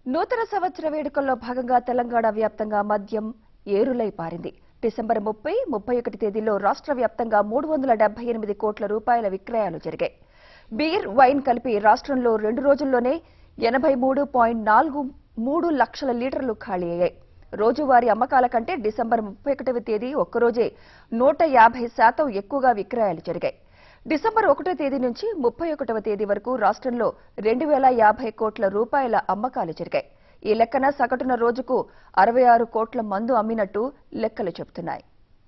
నూతన సంవత్సర వేడుకల్లో భాగంగా తెలంగాణ వ్యాప్తంగా మద్యం ఏరులై పారింది డిసెంబర్ ముప్పై ముప్పై ఒకటి తేదీల్లో రాష్ట్ర వ్యాప్తంగా మూడు వందల డెబ్బై ఎనిమిది కోట్ల రూపాయల విక్రయాలు జరిగాయి బీర్ వైన్ కలిపి రాష్ట్రంలో రెండు రోజుల్లోనే ఎనభై మూడు పాయింట్ నాలుగు మూడు లక్షల లీటర్లు ఖాళీ అయ్యాయి రోజువారీ అమ్మకాల కంటే డిసెంబర్ ముప్పై ఒకటవ తేదీ ఒక్కరోజే నూట యాభై శాతం ఎక్కువగా విక్రయాలు జరిగాయి డిసెంబర్ ఒకటో తేదీ నుంచి ముప్పై ఒకటవ తేదీ వరకు రాష్ట్రంలో రెండు వేల యాభై కోట్ల రూపాయల అమ్మకాలు జరిగాయి ఈ లెక్కన సగటున రోజుకు అరవై ఆరు కోట్ల మందు అమ్మినట్టు లెక్కలు చెబుతున్నాయి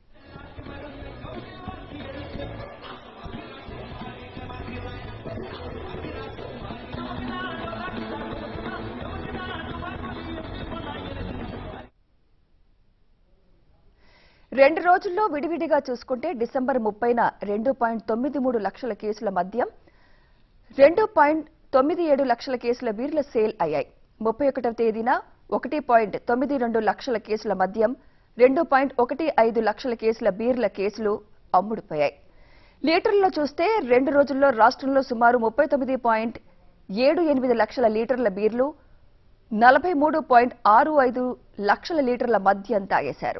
రెండు రోజుల్లో విడివిడిగా చూసుకుంటే డిసెంబర్ ముప్పైన రెండు పాయింట్ తొమ్మిది మూడు లక్షల కేసుల మద్యం రెండు పాయింట్ తొమ్మిది ఏడు లక్షల కేసుల బీర్ల సేల్ అయ్యాయి ముప్పై ఒకటవ తేదీన ఒకటి పాయింట్ తొమ్మిది రెండు లక్షల కేసుల మద్యం రెండు పాయింట్ ఒకటి ఐదు లక్షల కేసుల బీర్ల కేసులు అమ్ముడుపోయాయి లీటర్లలో చూస్తే రెండు రోజుల్లో రాష్ట్రంలో సుమారు ముప్పై తొమ్మిది పాయింట్ ఏడు ఎనిమిది లక్షల లీటర్ల బీర్లు నలభై మూడు పాయింట్ ఆరు ఐదు లక్షల లీటర్ల మద్యం తాగేశారు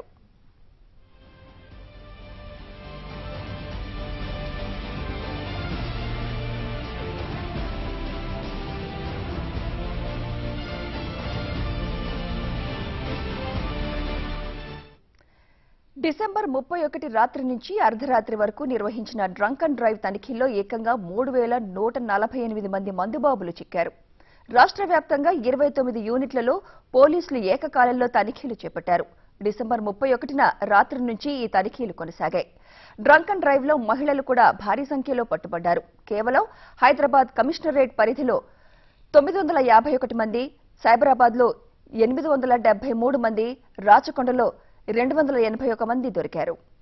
డిసెంబర్ ముప్పై ఒకటి రాత్రి నుంచి అర్ధరాత్రి వరకు నిర్వహించిన డ్రంక్ అండ్ డ్రైవ్ తనిఖీల్లో ఏకంగా మూడు వేల నూట నలభై ఎనిమిది మంది మందుబాబులు చిక్కారు రాష్ట్ర వ్యాప్తంగా ఇరవై తొమ్మిది యూనిట్లలో పోలీసులు ఏకకాలంలో తనిఖీలు చేపట్టారు డిసెంబర్ ముప్పై ఒకటిన రాత్రి నుంచి ఈ తనిఖీలు కొనసాగాయి డ్రంక్ అండ్ డ్రైవ్ లో మహిళలు కూడా భారీ సంఖ్యలో పట్టుబడ్డారు కేవలం హైదరాబాద్ కమిషనరేట్ పరిధిలో తొమ్మిది వందల యాభై ఒకటి మంది సైబరాబాద్ లో ఎనిమిది వందల డెబ్బై మూడు మంది రాచకొండలో రెండు వందల ఎనభై ఒక మంది దొరికారు